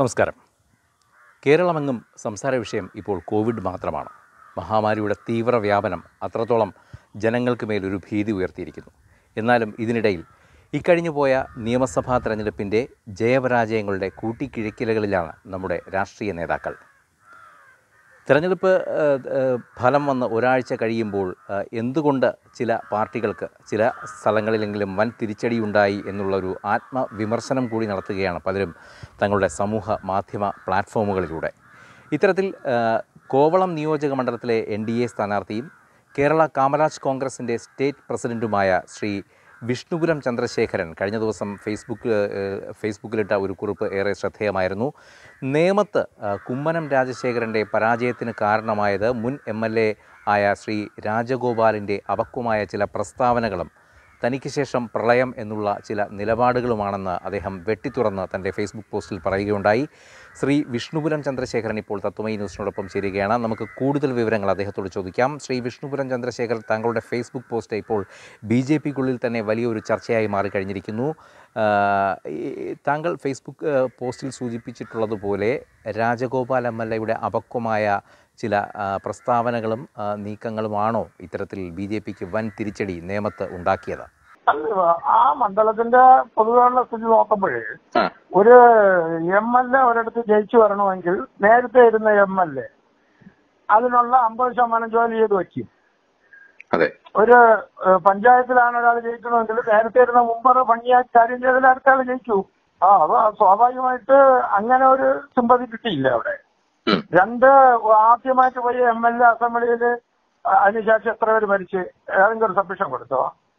നമസ്കാരം കേരളമെങ്ങും സംസാര വിഷയം ഇപ്പോൾ കോവിഡ് മാത്രമാണ് മഹാമാരിയുടെ തീവ്ര വ്യാപനം അത്രത്തോളം ജനങ്ങൾക്ക് മേലൊരു ഭീതി ഉയർത്തിയിരിക്കുന്നു എന്നാലും ഇതിനിടയിൽ ഇക്കഴിഞ്ഞു പോയ നിയമസഭാ തെരഞ്ഞെടുപ്പിൻ്റെ ജയപരാജയങ്ങളുടെ കൂട്ടിക്കിഴക്കലുകളിലാണ് നമ്മുടെ രാഷ്ട്രീയ നേതാക്കൾ തെരഞ്ഞെടുപ്പ് ഏഹ്, ഏഹ്, ഫലം വന്ന് ഒരാഴ്ച കഴിയുമ്പോൾ ഏഹ്, എന്തുകൊണ്ട് ചില പാർട്ടികൾക്ക് ചില സ്ഥലങ്ങളിലെങ്കിലും വൻ തിരിച്ചടിയുണ്ടായി എന്നുള്ളൊരു ആത്മവിമർശനം കൂടി നടത്തുകയാണ് പലരും തങ്ങളുടെ സമൂഹ മാധ്യമ പ്ലാറ്റ്ഫോമുകളിലൂടെ ഇത്തരത്തിൽ ഏഹ്, കോവളം നിയോജക മണ്ഡലത്തിലെ എൻ ഡി എ സ്ഥാനാർത്ഥിയും കേരള കാമരാജ് കോൺഗ്രസിൻ്റെ സ്റ്റേറ്റ് പ്രസിഡൻറ്റുമായ ശ്രീ വിഷ്ണുപുരം ചന്ദ്രശേഖരൻ കഴിഞ്ഞ ദിവസം ഫേസ്ബുക്ക് ഏഹ്, ഫേസ്ബുക്കിലിട്ട ഒരു കുറിപ്പ് ഏറെ ശ്രദ്ധേയമായിരുന്നു നേമത്ത് ആ, കുമ്മനം രാജശേഖരൻ്റെ പരാജയത്തിന് കാരണമായത് മുൻ എം എൽ എ ആയ ശ്രീ രാജഗോപാലിൻ്റെ അപക്വമായ ചില പ്രസ്താവനകളും തനിക്ക് ശേഷം പ്രളയം എന്നുള്ള ചില നിലപാടുകളുമാണെന്ന് അദ്ദേഹം വെട്ടിത്തുറന്ന് തൻ്റെ ഫേസ്ബുക്ക് പോസ്റ്റിൽ പറയുകയുണ്ടായി ശ്രീ വിഷ്ണുപുരം ചന്ദ്രശേഖരൻ ഇപ്പോൾ തത്വമയി ന്യൂസിനോടൊപ്പം ചേരുകയാണ് നമുക്ക് കൂടുതൽ വിവരങ്ങൾ അദ്ദേഹത്തോട് ചോദിക്കാം ശ്രീ വിഷ്ണുപുരം ചന്ദ്രശേഖർ താങ്കളുടെ ഫേസ്ബുക്ക് പോസ്റ്റ് ഇപ്പോൾ ബി ജെ പിക്കുള്ളിൽ തന്നെ വലിയൊരു ചർച്ചയായി മാറിക്കഴിഞ്ഞിരിക്കുന്നു ആ, ഈ- താങ്കൾ ഫേസ്ബുക്ക് ആ, പോസ്റ്റിൽ സൂചിപ്പിച്ചിട്ടുള്ളതുപോലെ രാജഗോപാൽ എം എൽ എയുടെ അപക്വമായ ചില ആ, പ്രസ്താവനകളും ആ, നീക്കങ്ങളുമാണോ ഇത്തരത്തിൽ ബി ജെ പിക്ക് വൻ തിരിച്ചടി നേമത്ത് ഉണ്ടാക്കിയത് അല്ല ആ മണ്ഡലത്തിന്റെ പൊതുവെയുള്ള സ്ഥിതി നോക്കുമ്പോഴേ ഒരു എം എൽ എ ഒരിടത്ത് ജയിച്ചു വരണമെങ്കിൽ നേരത്തെ ഇരുന്ന എം എൽ എ അതിനുള്ള അമ്പത് ശതമാനം ജോലി ചെയ്ത് വയ്ക്കും അതെ ഒരു ഏഹ്, പഞ്ചായത്തിലാണ് ഒരാൾ ജയിക്കണമെങ്കിൽ നേരത്തെ ഇരുന്ന മുമ്പ് ഭംഗിയായി കാര്യം ചെയ്താൽ അടുത്ത ആൾ ജയിച്ചു ആ അത് സ്വാഭാവികമായിട്ട് അങ്ങനെ ഒരു സിമ്പതി കിട്ടിയില്ല അവിടെ ഉം. രണ്ട് ആദ്യമായിട്ട് പോയി എം എൽ എ അസംബ്ലിയിൽ അതിനുശേഷം എത്ര പേര് മരിച്ച് ഏതെങ്കിലും ഒരു സബ്മിഷൻ കൊടുത്തോ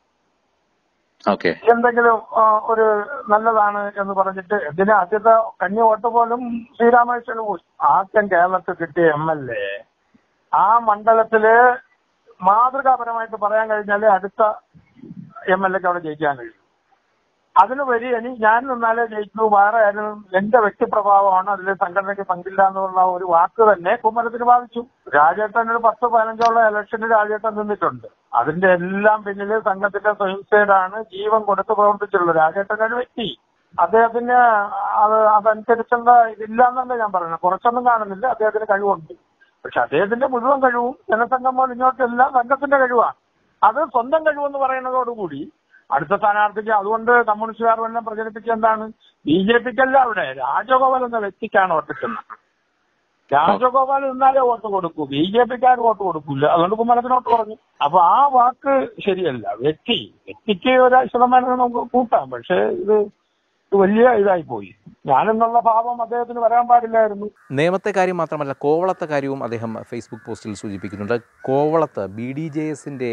ഓക്കെ എന്തെങ്കിലും ആ, ഒരു നല്ലതാണ് എന്ന് പറഞ്ഞിട്ട് ഇതിന് ആദ്യത്തെ കന്നി വോട്ട് പോലും ശ്രീരാമകൃഷ്ണന് പോയി ആദ്യം കേരളത്തിൽ കിട്ടിയ എം എൽ എ ആ മണ്ഡലത്തില് മാതൃകാപരമായിട്ട് പറയാൻ കഴിഞ്ഞാലേ അടുത്ത എം എൽ എക്ക് അവിടെ ജയിക്കാൻ കഴിയും അതിനുപരി ഇനി ഞാൻ നിന്നാലേ ജയിക്കൂ വേറെ ആരും എന്റെ വ്യക്തിപ്രഭാവമാണ് അതിൽ സംഘടനയ്ക്ക് പങ്കില്ല എന്നുള്ള ഒരു വാക്ക് തന്നെ കുമ്മരത്തിന് ബാധിച്ചു രാജേട്ടൻ ഒരു പത്ത് പതിനഞ്ചോളം ഇലക്ഷന് രാജേട്ടൻ നിന്നിട്ടുണ്ട് അതിന്റെ എല്ലാം പിന്നില് സംഘത്തിന്റെ സ്വയംസേനാണ് ജീവൻ കൊടുത്ത് പ്രവർത്തിച്ചിട്ടുള്ളത് രാജേട്ടൻ ഒരു വ്യക്തി അദ്ദേഹത്തിന് അത് അതനുസരിച്ചുള്ള ഇതില്ല എന്നല്ല ഞാൻ പറയുന്നത് കുറച്ചൊന്നും കാണുന്നില്ല അദ്ദേഹത്തിന് കഴിവുണ്ട് പക്ഷെ അദ്ദേഹത്തിന്റെ മുഴുവൻ കഴിവും ജനസംഘം പോലെ ഇങ്ങോട്ടെല്ലാം സംഘത്തിന്റെ കഴിവാണ് അത് സ്വന്തം കഴിവെന്ന് പറയുന്നതോടുകൂടി അടുത്ത സ്ഥാനാർത്ഥിക്ക് അതുകൊണ്ട് കമ്മ്യൂണിസ്റ്റുകാർ എല്ലാം പ്രചരിപ്പിച്ച എന്താണ് ബി ജെ പിക്കല്ല അവിടെ രാജഗോപാൽ എന്ന വ്യക്തിക്കാണ് വോട്ടിട്ടുന്നത് രാജഗോപാൽ നിന്നാലേ വോട്ട് കൊടുക്കൂ ബി ജെ പിക്കാർ വോട്ട് കൊടുക്കൂല അതുകൊണ്ട് കുമ്മനത്തിന് വോട്ട് കുറഞ്ഞു അപ്പൊ ആ വാക്ക് ശരിയല്ല വ്യക്തി വ്യക്തിക്ക് ഒരു ശതമാനം നമുക്ക് കൂട്ടാം പക്ഷെ ഇത് ഇത് വലിയ ഇതായി പോയി ഞാനെന്നുള്ള ഭാവം അദ്ദേഹത്തിന് വരാൻ പാടില്ലായിരുന്നു നേമത്തെ കാര്യം മാത്രമല്ല കോവളത്തെ കാര്യവും അദ്ദേഹം ഫേസ്ബുക്ക് പോസ്റ്റിൽ സൂചിപ്പിക്കുന്നുണ്ട് കോവളത്ത് ബി ഡി ജെ എസിൻ്റെ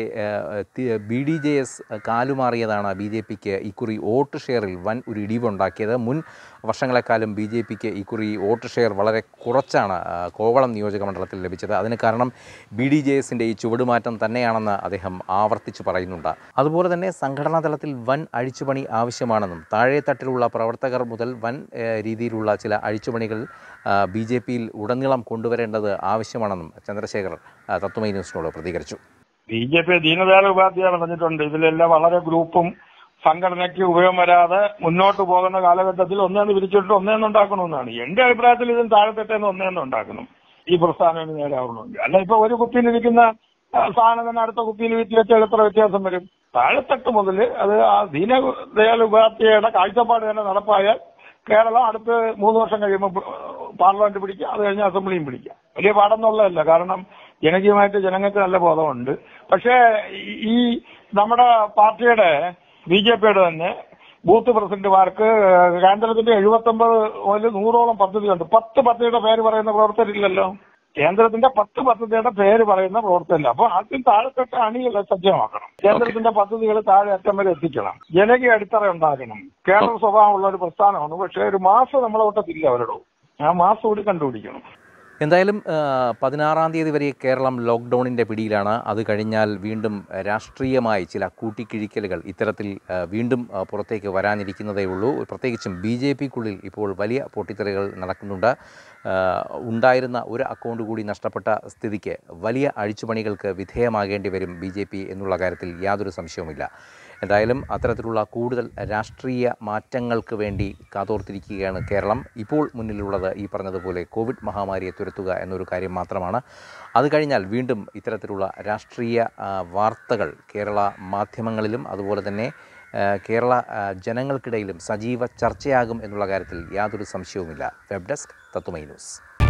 ബി ഡി ജെ എസ് കാലുമാറിയതാണ് ബി ജെ പിക്ക് ഇക്കുറി വോട്ട് ഷെയറിൽ വൻ ഒരു ഇടിവുണ്ടാക്കിയത് മുൻ വർഷങ്ങളെക്കാളും ബി ജെ പിക്ക് ഇക്കുറി വോട്ട് ഷെയർ വളരെ കുറച്ചാണ് ആ, കോവളം നിയോജക മണ്ഡലത്തിൽ ലഭിച്ചത് അതിന് കാരണം ബി ഡി ജെ എസിൻ്റെ ഈ ചുവടുമാറ്റം തന്നെയാണെന്ന് അദ്ദേഹം ആവർത്തിച്ച് പറയുന്നുണ്ട് അതുപോലെ തന്നെ സംഘടനാ തലത്തിൽ വൻ അഴിച്ചുപണി ആവശ്യമാണെന്നും താഴെത്തട്ടിലുള്ള പ്രവർത്തകർ മുതൽ വൻ ഏഹ്, രീതിയിലുള്ള ചില അഴിച്ചുപണികൾ ബി ജെ പിയിൽ ഉടനീളം കൊണ്ടുവരേണ്ടത് ആവശ്യമാണെന്നും ചന്ദ്രശേഖർ ആ, തത്വമൈ ന്യൂസിനോട് പ്രതികരിച്ചു B J P Deendayal Upadhyaya പറഞ്ഞിട്ടുണ്ട് ഇതിലെല്ലാം വളരെ ഗ്രൂപ്പും സംഘടനയ്ക്ക് ഉപയോഗം വരാതെ മുന്നോട്ട് പോകുന്ന കാലഘട്ടത്തിൽ ഒന്നേന്ന് പിരിച്ചിട്ട് ഒന്നേന്ന് ഉണ്ടാക്കണമെന്നാണ് എന്റെ അഭിപ്രായത്തിൽ ഇതിൽ താഴെത്തട്ടേന്ന് ഒന്നേന്ന് ഉണ്ടാക്കണം ഈ പ്രസ്ഥാനം നേരാവണമെങ്കിൽ അല്ല ഇപ്പൊ ഒരു കുപ്പിയിലിരിക്കുന്ന ആ, സാധനം തന്നെ അടുത്ത കുപ്പിയിൽ വീട്ടിൽ വെച്ചാൽ എത്ര വ്യത്യാസം വരും താഴെത്തട്ട് മുതൽ അത് ആ ദീനദയാൽ ഉപാധ്യായയുടെ കാഴ്ചപ്പാട് തന്നെ നടപ്പായാൽ കേരളം അടുത്ത് മൂന്ന് വർഷം കഴിയുമ്പോൾ പാർലമെന്റ് പിടിക്കുക അത് കഴിഞ്ഞ് അസംബ്ലിയും പിടിക്കുക വലിയ പാടൊന്നുള്ളതല്ല കാരണം ജനകീയമായിട്ട് ജനങ്ങൾക്ക് നല്ല ബോധമുണ്ട് പക്ഷേ ഈ- ഈ നമ്മുടെ പാർട്ടിയുടെ ബി ജെ പിയുടെ തന്നെ ബൂത്ത് പ്രസിഡന്റുമാർക്ക് കേന്ദ്രത്തിന്റെ എഴുപത്തൊമ്പത് മുതൽ നൂറോളം പദ്ധതിയുണ്ട് പത്ത് പദ്ധതിയുടെ പേര് പറയുന്ന പ്രവർത്തകരില്ലല്ലോ കേന്ദ്രത്തിന്റെ പത്ത് പദ്ധതിയുടെ പേര് പറയുന്ന പ്രവർത്തനമില്ല അപ്പൊ ആദ്യം താഴെത്തട്ട അണികളെ സജ്ജമാക്കണം കേന്ദ്രത്തിന്റെ പദ്ധതികൾ താഴെ അറ്റം വരെ എത്തിക്കണം ജനകീയ അടിത്തറ ഉണ്ടാക്കണം കേരള സ്വഭാവമുള്ള ഒരു പ്രസ്ഥാനമാണ് പക്ഷേ ഒരു മാസം നമ്മളെ ഒട്ടത്തില്ല അവരുടെ ആ മാസം കൂടി കണ്ടുപിടിക്കണം എന്തായാലും ആ, പതിനാറാം തീയതി വരെ കേരളം ലോക്ക്ഡൗണിൻ്റെ പിടിയിലാണ് അത് കഴിഞ്ഞാൽ വീണ്ടും രാഷ്ട്രീയമായി ചില കൂട്ടിക്കിഴിക്കലുകൾ ഇത്തരത്തിൽ ആ, വീണ്ടും ആ, പുറത്തേക്ക് വരാനിരിക്കുന്നതേ ഉള്ളൂ പ്രത്യേകിച്ചും ബി ജെ പിക്കുള്ളിൽ ഇപ്പോൾ വലിയ പൊട്ടിത്തെറികൾ നടക്കുന്നുണ്ട് ആ, ഉണ്ടായിരുന്ന ഒരു അക്കൗണ്ട് കൂടി നഷ്ടപ്പെട്ട സ്ഥിതിക്ക് വലിയ അഴിച്ചുപണികൾക്ക് വിധേയമാകേണ്ടി വരും ബി ജെ പി എന്നുള്ള കാര്യത്തിൽ യാതൊരു സംശയവുമില്ല എന്തായാലും അത്തരത്തിലുള്ള കൂടുതൽ രാഷ്ട്രീയ മാറ്റങ്ങൾക്ക് വേണ്ടി കാതോർത്തിരിക്കുകയാണ് കേരളം ഇപ്പോൾ മുന്നിലുള്ളത് ഈ പറഞ്ഞതുപോലെ കോവിഡ് മഹാമാരിയെ തുരത്തുക എന്നൊരു കാര്യം മാത്രമാണ് അത് കഴിഞ്ഞാൽ വീണ്ടും ഇത്തരത്തിലുള്ള രാഷ്ട്രീയ ആ, വാർത്തകൾ കേരള മാധ്യമങ്ങളിലും അതുപോലെ തന്നെ ആ, കേരള ആ, ജനങ്ങൾക്കിടയിലും സജീവ ചർച്ചയാകും എന്നുള്ള കാര്യത്തിൽ യാതൊരു സംശയവുമില്ല വെബ് ഡെസ്ക് തത്തുമൈ ന്യൂസ്